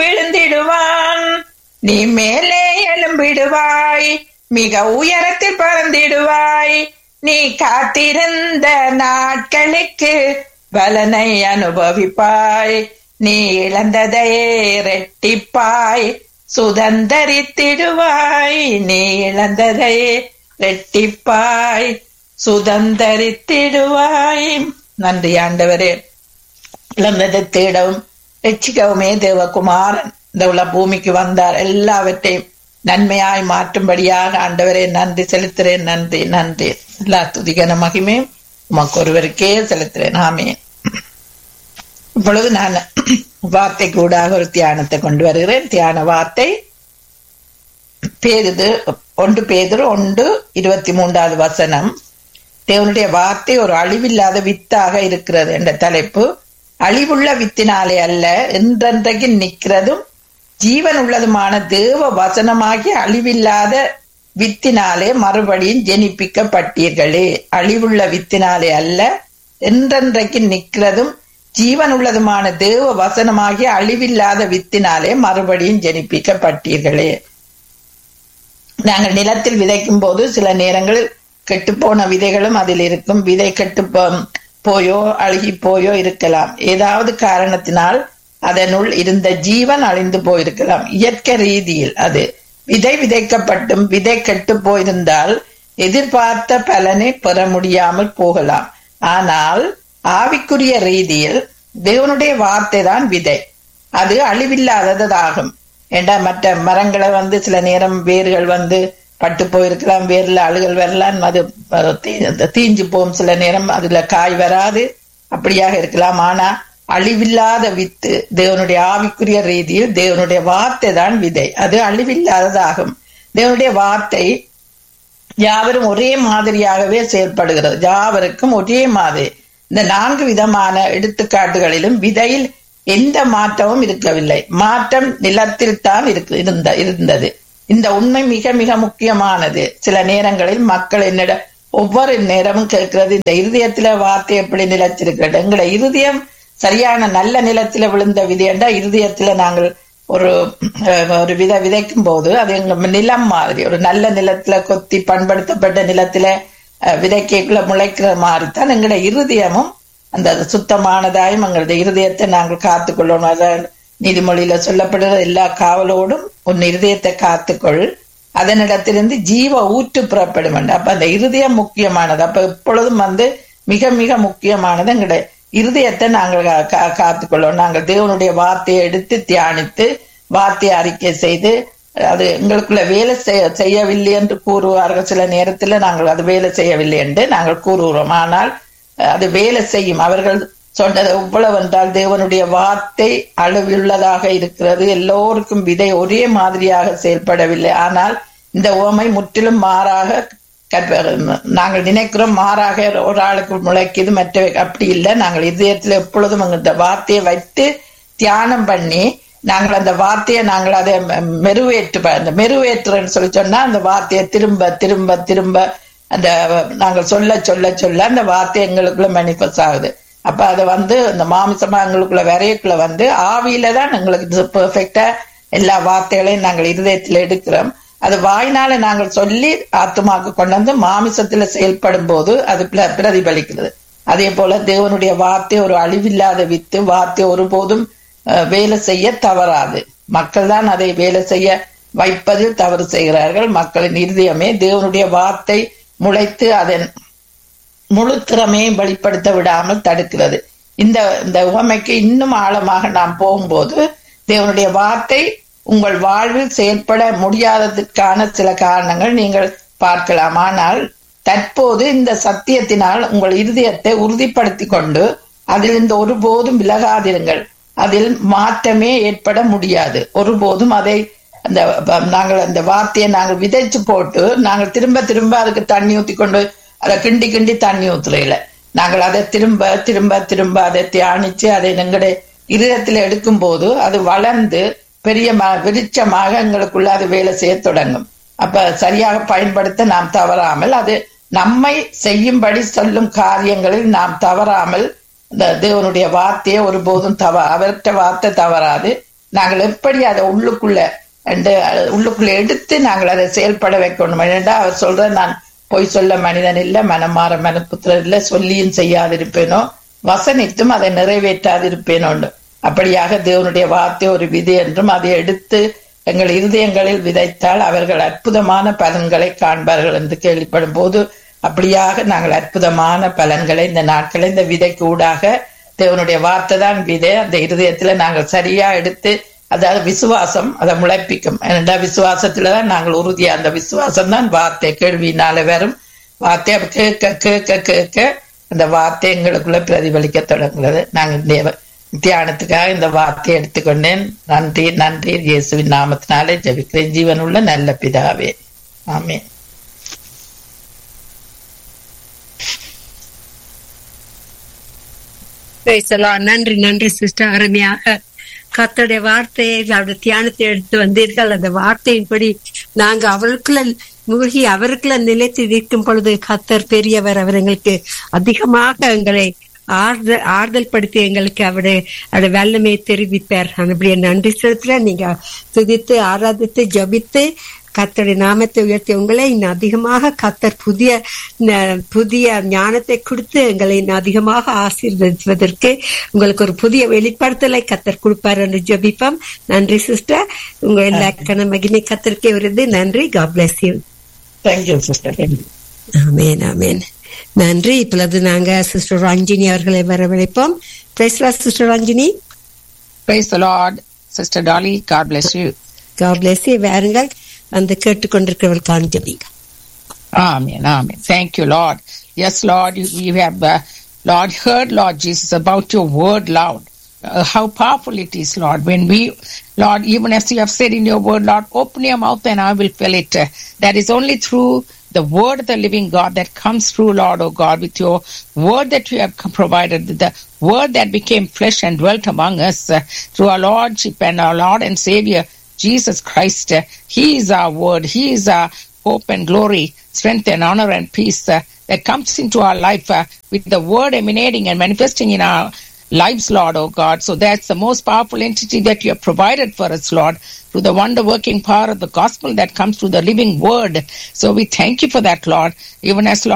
விழுந்திடுவான் நீ மேலே எழும்பிடுவாய் மிக உயரத்தில் பறந்திடுவாய் நீ காத்திருந்த நாட்களுக்கு பலனை அனுபவிப்பாய் நீ இழந்ததை ரெட்டிப்பாய் சுதந்தரித்திடுவாய் நீ இழந்ததை ரெட்டிப்பாய் சுதந்தரித்திடுவாய் நன்றி ஆண்டவரே இழந்ததை தேடவும் ரட்சிக்கவுமே தேவகுமாரன் இந்த உள்ள பூமிக்கு வந்தார் எல்லாவற்றையும் நன்மையாய் மாற்றும்படியாக ஆண்டவரே நன்றி செலுத்துறேன் நன்றி நன்றி எல்லா துதிகன மகிமே உமக்கு ஒருவருக்கே செலுத்துறேன் ஆமே இப்பொழுது நான் வார்த்தை கூடாக ஒரு தியானத்தை கொண்டு வருகிறேன் தியான வார்த்தை பேருது ஒன்று பேதர் ஒன்று இருபத்தி மூன்றாவது வசனம் தேவனுடைய வார்த்தை ஒரு அழிவில்லாத வித்தாக இருக்கிறது என்ற தலைப்பு அழிவுள்ள வித்தினாலே அல்ல என்றென்றைக்கு நிற்கிறதும் ஜீவன் உள்ளதுமான தேவ வசனமாகி அழிவில்லாத வித்தினாலே மறுபடியும் ஜெனிப்பிக்கப்பட்டீர்களே அழிவுள்ள வித்தினாலே அல்ல என்றென்றைக்கு நிற்கிறதும் ஜீவன் உள்ளதுமான தேவ வசனமாகிய அழிவில்லாத வித்தினாலே மறுபடியும் ஜெனிப்பிக்கப்பட்டீர்களே நாங்கள் நிலத்தில் விதைக்கும் போது சில நேரங்களில் கெட்டுப்போன விதைகளும் அதில் இருக்கும் விதை கெட்டு போயோ அழுகி போயோ இருக்கலாம் ஏதாவது காரணத்தினால் அதனுள் இருந்த ஜீவன் அழிந்து போயிருக்கலாம் இயற்கை ரீதியில் அது விதை விதைக்கப்பட்டும் விதை கெட்டு போயிருந்தால் எதிர்பார்த்த பலனை பெற முடியாமல் போகலாம் ஆனால் ஆவிக்குரிய ரீதியில் தேவனுடைய வார்த்தை தான் விதை அது அழிவில்லாததாகும் ஏண்டா மற்ற மரங்களை வந்து சில நேரம் வேர்கள் வந்து பட்டு போயிருக்கலாம் வேர்ல அழுகல் வரலாம் அது தீஞ்சு போகும் சில நேரம் அதுல காய் வராது அப்படியாக இருக்கலாம் ஆனா அழிவில்லாத வித்து தேவனுடைய ஆவிக்குரிய ரீதியில் தேவனுடைய வார்த்தை தான் விதை அது அழிவில்லாததாகும் தேவனுடைய வார்த்தை யாவரும் ஒரே மாதிரியாகவே செயல்படுகிறது யாவருக்கும் ஒரே மாதிரி இந்த நான்கு விதமான எடுத்துக்காட்டுகளிலும் விதையில் எந்த மாற்றமும் இருக்கவில்லை மாற்றம் நிலத்தில் தான் இருக்கு இருந்த இருந்தது இந்த உண்மை மிக மிக முக்கியமானது சில நேரங்களில் மக்கள் என்னிட ஒவ்வொரு நேரமும் கேட்கிறது இந்த இருதயத்துல வார்த்தை எப்படி நிலைச்சிருக்கிறது எங்களை இருதயம் சரியான நல்ல நிலத்துல விழுந்த விதை என்றால் இருதயத்துல நாங்கள் ஒரு ஒரு விதை விதைக்கும் போது அது எங்க நிலம் மாதிரி ஒரு நல்ல நிலத்துல கொத்தி பண்படுத்தப்பட்ட நிலத்துல விதைக்கைக்குள்ள முளைக்கிற மாதிரி தான் எங்களோட இருதயமும் அந்த சுத்தமானதாயும் எங்களுடைய இருதயத்தை நாங்கள் காத்துக்கொள்ளணும் அதான் நீதிமொழியில சொல்லப்படுகிற எல்லா காவலோடும் உன் இருதயத்தை காத்துக்கொள் அதனிடத்திலிருந்து ஜீவ ஊற்று புறப்படும் அப்ப அந்த இருதயம் முக்கியமானது அப்ப எப்பொழுதும் வந்து மிக மிக முக்கியமானது எங்களுடைய இருதயத்தை நாங்கள் காத்துக்கொள்ளோம் நாங்கள் தேவனுடைய வார்த்தையை எடுத்து தியானித்து வார்த்தையை அறிக்கை செய்து அது எங்களுக்குள்ள வேலை செய்யவில்லை என்று கூறுவார்கள் சில நேரத்துல நாங்கள் அது வேலை செய்யவில்லை என்று நாங்கள் கூறுகிறோம் ஆனால் அது வேலை செய்யும் அவர்கள் சொன்னது எவ்வளவு என்றால் தேவனுடைய வார்த்தை அளவுள்ளதாக இருக்கிறது எல்லோருக்கும் விதை ஒரே மாதிரியாக செயல்படவில்லை ஆனால் இந்த ஓமை முற்றிலும் மாறாக நாங்கள் நினைக்கிறோம் மாறாக ஒரு ஆளுக்கு முளைக்குது மற்ற அப்படி இல்லை நாங்கள் இதயத்துல எப்பொழுதும் இந்த வார்த்தையை வைத்து தியானம் பண்ணி நாங்கள் அந்த வார்த்தையை நாங்கள் அதை மெருவேற்று அந்த மெருவேற்றுன்னு சொல்லி சொன்னா அந்த வார்த்தையை திரும்ப திரும்ப திரும்ப அந்த நாங்கள் சொல்ல சொல்ல சொல்ல அந்த வார்த்தை எங்களுக்குள்ள மேனிஃபெஸ்ட் ஆகுது அப்ப அதை வந்து இந்த மாமிசமா எங்களுக்குள்ள விரையக்குள்ள வந்து ஆவியில தான் எங்களுக்கு பெர்ஃபெக்டா எல்லா வார்த்தைகளையும் நாங்கள் இருதயத்துல எடுக்கிறோம் அது வாய்னால நாங்கள் சொல்லி ஆத்மாக்கு கொண்டு வந்து மாமிசத்துல செயல்படும் போது அது பிரதிபலிக்கிறது அதே போல தேவனுடைய வார்த்தை ஒரு அழிவில்லாத வித்து வார்த்தை ஒருபோதும் வேலை செய்ய தவறாது மக்கள் தான் அதை வேலை செய்ய வைப்பதில் தவறு செய்கிறார்கள் மக்களின் இருதயமே தேவனுடைய வார்த்தை முளைத்து அதன் முழு திறமையை வெளிப்படுத்த விடாமல் தடுக்கிறது இந்த இந்த உவமைக்கு இன்னும் ஆழமாக நாம் போகும்போது தேவனுடைய வார்த்தை உங்கள் வாழ்வில் செயல்பட முடியாததற்கான சில காரணங்கள் நீங்கள் பார்க்கலாம் ஆனால் தற்போது இந்த சத்தியத்தினால் உங்கள் இருதயத்தை உறுதிப்படுத்தி கொண்டு அதிலிருந்து ஒருபோதும் விலகாதிருங்கள் அதில் மாற்றமே ஏற்பட முடியாது ஒருபோதும் அதை அந்த நாங்கள் அந்த வார்த்தையை நாங்கள் விதைச்சு போட்டு நாங்கள் திரும்ப திரும்ப அதுக்கு தண்ணி ஊத்தி கொண்டு அதை கிண்டி கிண்டி தண்ணி ஊத்துறையில நாங்கள் அதை திரும்ப திரும்ப திரும்ப அதை தியானிச்சு அதை எங்களுடைய இருதயத்தில் எடுக்கும் போது அது வளர்ந்து பெரிய விருட்சமாக எங்களுக்குள்ள அது வேலை செய்ய தொடங்கும் அப்ப சரியாக பயன்படுத்த நாம் தவறாமல் அது நம்மை செய்யும்படி சொல்லும் காரியங்களில் நாம் தவறாமல் இந்த தேவனுடைய வார்த்தையை ஒருபோதும் தவ அவர்கிட்ட வார்த்தை தவறாது நாங்கள் எப்படி அதை உள்ளுக்குள்ள என்று உள்ளுக்குள்ள எடுத்து நாங்கள் அதை செயல்பட வைக்கணும் ஏனென்றா அவர் சொல்ற நான் பொய் சொல்ல மனிதன் இல்ல மனமாற மனப்புத்திரர் இல்ல சொல்லியும் செய்யாதிருப்பேனோ வசனித்தும் அதை நிறைவேற்றாதிருப்பேனோன்னு அப்படியாக தேவனுடைய வார்த்தை ஒரு விதி என்றும் அதை எடுத்து எங்கள் இருதயங்களில் விதைத்தால் அவர்கள் அற்புதமான பலன்களை காண்பார்கள் என்று கேள்விப்படும் போது அப்படியாக நாங்கள் அற்புதமான பலன்களை இந்த நாட்களை இந்த விதைக்கு ஊடாக தேவனுடைய வார்த்தை தான் விதை அந்த இருதயத்துல நாங்கள் சரியா எடுத்து அதாவது விசுவாசம் அதை முளைப்பிக்கும் ஏனென்றா விசுவாசத்துலதான் நாங்கள் உறுதியா அந்த விசுவாசம் தான் வார்த்தை கேள்வினால வரும் வார்த்தை கேட்க கேட்க கேட்க அந்த வார்த்தை எங்களுக்குள்ள பிரதிபலிக்க தொடங்குகிறது நாங்கள் தேவ தியானத்துக்காக இந்த வார்த்தையை எடுத்துக்கொண்டேன் நன்றி நன்றி இயேசுவின் நாமத்தினாலே ஜபிக்கிறேன் ஜீவனுள்ள நல்ல பிதாவே ஆமே நன்றி நன்றி சிஸ்டர் அருமையாக கத்தோடைய வார்த்தையை அவருடைய தியானத்தை எடுத்து வந்தீர்கள் அந்த வார்த்தையின்படி நாங்க அவருக்குள்ள மூழ்கி அவருக்குள்ள நிலைத்து இருக்கும் பொழுது கத்தர் பெரியவர் அவர் எங்களுக்கு அதிகமாக எங்களை ஆறுதல் ஆறுதல் படுத்தி எங்களுக்கு அவருடைய அவருடைய வல்லமையை தெரிவிப்பார் அப்படியே நன்றி செலுத்துற நீங்க துதித்து ஆராதித்து ஜபித்து கத்தருடைய நாமத்தை உயர்த்தி உங்களை இன்னும் அதிகமாக கத்தர் புதிய புதிய ஞானத்தை கொடுத்து எங்களை இன்னும் அதிகமாக ஆசீர்வதிப்பதற்கு உங்களுக்கு ஒரு புதிய வெளிப்படுத்தலை கத்தர் கொடுப்பார் என்று ஜபிப்போம் நன்றி சிஸ்டர் உங்க எல்லா கண மகிமை கத்தருக்கே வருது நன்றி God bless you thank you sister amen amen நன்றி இப்பொழுது நாங்க சிஸ்டர் ரஞ்சினி அவர்களை வரவழைப்போம் sister Ranjini Praise the Lord. Sister Dolly, God bless you. God bless you. வாருங்கள் வந்து கேட்டுக்கொண்டிருக்கிறவர்கள் காண்பிங்க Amen. Amen. Thank you, Lord. Yes, Lord, you, you have, uh, Lord, heard, Lord Jesus, about your word, Lord. Uh, how powerful it is, Lord. When we, Lord, even as you have said in your word, Lord, open your mouth and I will fill it. Uh, that is only through the word of the living God that comes through, Lord, oh God, with your word that you have provided, the word that became flesh and dwelt among us uh, through our Lordship and our Lord and Savior, Jesus Christ. Uh, he is our word. He is our hope and glory, strength and honor and peace uh, that comes into our life uh, with the word emanating and manifesting in our lives, Lord, oh God. So that's the most powerful entity that you have provided for us, Lord, through the wonder working power of the gospel that comes through the living word. So we thank you for that, Lord, even as, Lord,